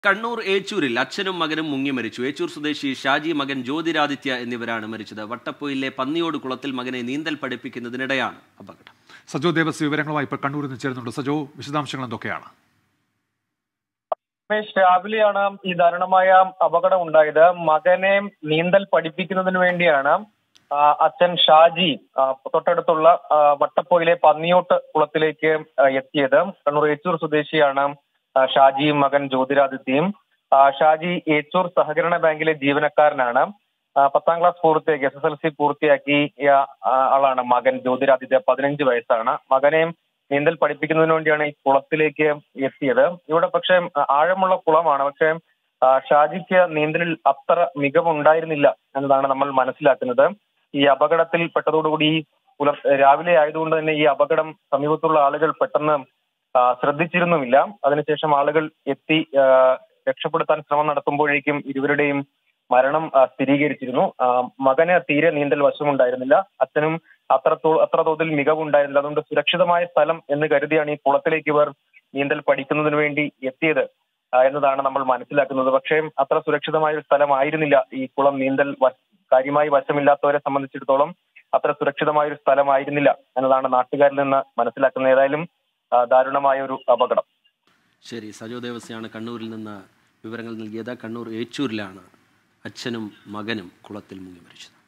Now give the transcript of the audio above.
കണ്ണൂർ ഏച്ചൂരിൽ അച്ഛനും മകനും മുങ്ങി മരിച്ചു ഏച്ചൂർ സ്വദേശി ഷാജി മകൻ ജ്യോതിരാദിത്യ എന്നിവരാണ് മരിച്ചത് വട്ടപ്പൊയിലെ പന്നിയോട് കുളത്തിൽ മകനെ നീന്തൽ പഠിപ്പിക്കുന്നതിനിടെയാണ് അപകടം സജോ ദേവസ് വിവരങ്ങളുമായി ഇപ്പോൾ കണ്ണൂരിൽ നിന്ന് ചേരുന്നുണ്ട് സജോ വിശദാംശങ്ങൾ എന്തൊക്കെയാണ് രമേശ് രാവിലെയാണ് ഈ ദാരുണമായ അപകടം ഉണ്ടായത് മകനെ നീന്തൽ പഠിപ്പിക്കുന്നതിന് വേണ്ടിയാണ് ആ, അച്ഛൻ ഷാജി ആ, തൊട്ടടുത്തുള്ള ആ, വട്ടപ്പോയിലെ പന്നിയോട്ട് കുളത്തിലേക്ക് ആ, എത്തിയത് കണ്ണൂർ ഏച്ചൂർ സ്വദേശിയാണ് ആ, ഷാജിയും മകൻ ജ്യോതിരാദിത്യയും ആ, ഷാജി ഏച്ചൂർ സഹകരണ ബാങ്കിലെ ജീവനക്കാരനാണ് ആ, പത്താം ക്ലാസ് പൂർത്തിയാക്കി എസ് എസ് എൽ സി പൂർത്തിയാക്കിയ ആ, ആളാണ് മകൻ ജ്യോതിരാദിത്യ പതിനഞ്ച് വയസ്സാണ് മകനെ നീന്തൽ പഠിപ്പിക്കുന്നതിന് വേണ്ടിയാണ് ഈ കുളത്തിലേക്ക് എത്തിയത് ഇവിടെ പക്ഷേ ആഴമുള്ള കുളമാണ് പക്ഷേ ആ, ഷാജിക്ക് നീന്തലിൽ അത്ര മികവുണ്ടായിരുന്നില്ല എന്നതാണ് നമ്മൾ മനസ്സിലാക്കുന്നത് ഈ അപകടത്തിൽ പെട്ടതോടുകൂടി ഈ പുലർ രാവിലെ ആയതുകൊണ്ട് തന്നെ ഈ അപകടം സമീപത്തുള്ള ആളുകൾ പെട്ടെന്ന് ആ, ശ്രദ്ധിച്ചിരുന്നുമില്ല അതിനുശേഷം ആളുകൾ എത്തി ആ, രക്ഷപ്പെടുത്താൻ ശ്രമം നടത്തുമ്പോഴേക്കും ഇരുവരുടെയും മരണം ആ, സ്ഥിരീകരിച്ചിരുന്നു ആ, മകന് തീരെ നീന്തൽ വശമുണ്ടായിരുന്നില്ല അച്ഛനും അത്ര തോ- അത്ര തോതിൽ മികവുണ്ടായിരുന്നില്ല അതുകൊണ്ട് സുരക്ഷിതമായ സ്ഥലം എന്ന് കരുതിയാണ് ഈ കുളത്തിലേക്ക് ഇവർ നീന്തൽ പഠിക്കുന്നതിന് വേണ്ടി എത്തിയത് ആ, എന്നതാണ് നമ്മൾ മനസ്സിലാക്കുന്നത് പക്ഷേ അത്ര സുരക്ഷിതമായ ഒരു സ്ഥലമായിരുന്നില്ല ഈ കുളം നീന്തൽ വ- കാര്യമായി വശമില്ലാത്തവരെ സംബന്ധിച്ചിടത്തോളം അത്ര സുരക്ഷിതമായ ഒരു സ്ഥലമായിരുന്നില്ല എന്നതാണ് നാട്ടുകാരിൽ നിന്ന് മനസ്സിലാക്കുന്നത് ഏതായാലും ആ, ദാരുണമായ ഒരു അപകടം ശരി സജോ ദേവസ്യാണ് കണ്ണൂരിൽ നിന്ന് വിവരങ്ങൾ നൽകിയത് കണ്ണൂർ ഏച്ചൂരിലാണ് അച്ഛനും മകനും കുളത്തിൽ മുങ്ങി മരിച്ചത്